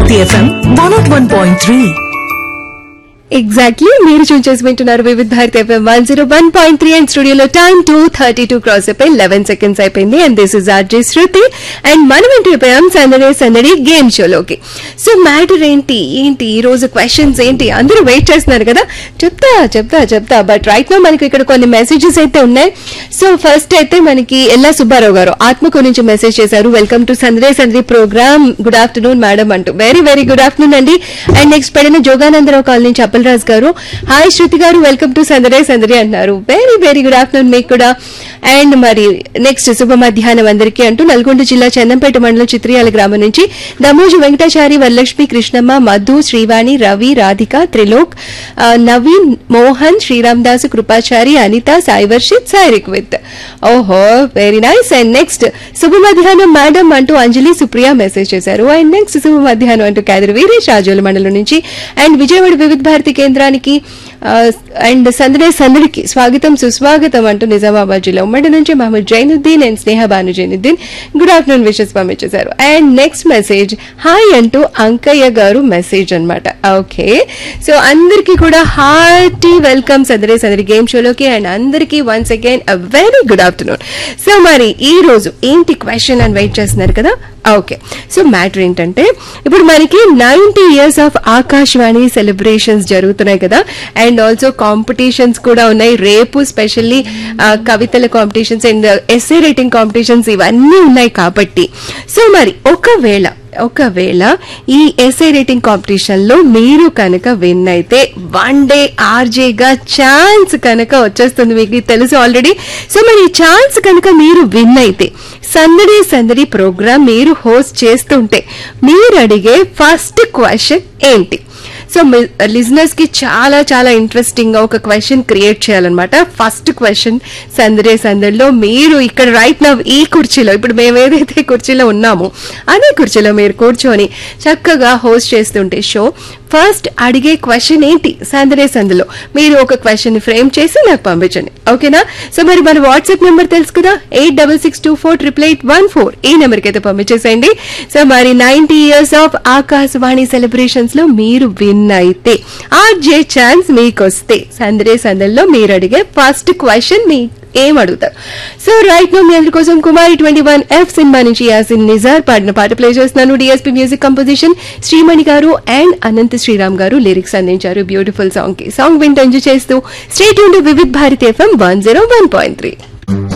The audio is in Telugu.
Bharati FM one nought one point three exactly మీరు చూన్ చేసి వింటున్నారు Vividh Bharati FM one zero one point three and స్టూడియోలో time two thirty two cross అయిపోయి లెవెన్ సెకండ్స్ అయిపోయింది and this is RJ Shruti and మనం ఎంటైపోయాం సందడి సందడి గేమ్ షోలోకి సో మ్యాటర్ ఏంటి ఏంటి ఈ రోజు క్వశ్చన్స్ ఏంటి అందరూ వెయిట్ చేస్తున్నారు కదా చెప్తా చెప్తా చెప్తా బట్ రైట్ నో మనకి ఇక్కడ కొన్ని మెసేజెస్ అయితే ఉన్నాయి సో ఫస్ట్ అయితే మనకి ఎల్లా సుబ్బారావు గారు ఆత్మకు నుంచి మెసేజ్ చేశారు వెల్కమ్ టు సందడే సందడి ప్రోగ్రామ్ గుడ్ ఆఫ్టర్నూన్ మేడం అంటూ వెరీ వెరీ గుడ్ ఆఫ్టర్నూన్ అండి అండ్ నెక్స్ట్ పడిన జోగానందరావు కాలనీ నుంచి అప్పలరాజ్ గారు హాయ్ శృతి గారు వెల్కమ్ టు సందడే సందడి అంటున్నారు వెరీ వెరీ గుడ్ ఆఫ్టర్నూన్ మీకు కూడా అండ్ మరి నెక్స్ట్ శుభ మధ్యాహ్నం అందరికీ అంటూ నల్గొండ జిల్లా చందంపేట మండలం చిత్రియాల గ్రామం నుంచి దమోజు వెంకటాచారి వరలక్ష్మి కృష్ణమ్మ మధు శ్రీవాణి రవి రాధిక త్రిలోక్ ఆ, నవీన్ మోహన్ శ్రీరామ్ దాసు కృపాచారి అనిత సాయి వర్షిత్ సాయి రిక్విత్ ఓహో వెరీ నైస్ అండ్ నెక్స్ట్ శుభ మధ్యాహ్నం మేడం అంటూ అంజలి సుప్రియ మెసేజ్ చేశారు అండ్ నెక్స్ట్ శుభ మధ్యాహ్నం అంటూ కాదరు వీరేష్ రాజోల మండలం నుంచి అండ్ విజయవాడ వివిధ భారతి కేంద్రానికి ఆ, అండ్ సందడే సందడికి స్వాగతం సుస్వాగతం అంటూ నిజామాబాద్ జిల్లా ఉమ్మడి నుంచి Mohammed Zainuddin and Sneha Bhanu Zainuddin good afternoon wishes పంపించేశారు అండ్ నెక్స్ట్ మెసేజ్ హాయ్ అంటూ అంకయ్య గారు మెసేజ్ అన్నమాట ఓకే సో అందరికీ కూడా హార్టీ వెల్కమ్ సందడే సందడి గేమ్ షోలోకి అండ్ అందరికీ once again a very good afternoon so మరి ఈ రోజు ఏంటి క్వశ్చన్ అని వెయిట్ చేస్తున్నారు కదా ఓకే సో మ్యాటర్ ఏంటంటే ఇప్పుడు మనకి ninety years of Akashvani celebrations జరుగుతున్నాయి కదా అండ్ ఆల్సో కాంపిటీషన్స్ కూడా ఉన్నాయి రేపు స్పెషల్లీ కవితల competitions and essay writing competitions ఇవన్నీ ఉన్నాయి కాబట్టి సో మరి ఒకవేళ ఒకవేళ ఈ ఎస్ఐ రేటింగ్ కాంపిటీషన్ లో మీరు కనుక విన్ అయితే వన్ డే ఆర్జేగా ఛాన్స్ కనుక వచ్చేస్తుంది మీకు తెలుసు ఆల్రెడీ సో మరి ఈ ఛాన్స్ కనుక మీరు విన్ అయితే సందడి సందడి ప్రోగ్రామ్ మీరు హోస్ట్ చేస్తుంటే మీరు అడిగే ఫస్ట్ క్వశ్చన్ ఏంటి సో లిజనర్స్ కి చాలా చాలా ఇంట్రెస్టింగ్ గా ఒక క్వశ్చన్ క్రియేట్ చేయాలన్నమాట ఫస్ట్ క్వశ్చన్ సందడే సందడిలో మీరు ఇక్కడ రైట్ నవ్ ఈ కుర్చీలో ఇప్పుడు మేము ఏదైతే కుర్చీలో ఉన్నామో అదే కుర్చీలో మీరు కూర్చొని చక్కగా హోస్ట్ చేస్తుంటే షో ఫస్ట్ అడిగే క్వశ్చన్ ఏంటి సందడే సందులో మీరు ఒక క్వశ్చన్ ఫ్రేమ్ చేసి నాకు పంపించండి ఓకేనా సో మరి మన వాట్సాప్ నెంబర్ తెలుసు కదా eight double six two four triple eight one four ఈ నెంబర్కి అయితే పంపించేసేయండి సో మరి ninety years of Akashvani celebrations లో మీరు విన్ అయితే ఆర్జే ఛాన్స్ మీకు వస్తే సందడే సందల్లో మీరు అడిగే ఫస్ట్ క్వశ్చన్ మీ ఏం అడుగుతారు సో రైట్ నో మీ అందరి కోసం Kumari twenty one F cinema నుంచి యాసిన్ నిజార్ పాడిన పాట ప్లే చేస్తున్నాను డిఎస్పీ మ్యూజిక్ కంపోజిషన్ శ్రీమణి గారు and Anantha Sriram garu lyrics అందించారు బ్యూటిఫుల్ సాంగ్ కి సాంగ్ వింటూ ఎంజాయ్ చేస్తూ స్టేట్ Vividh Bharati FM one zero one point three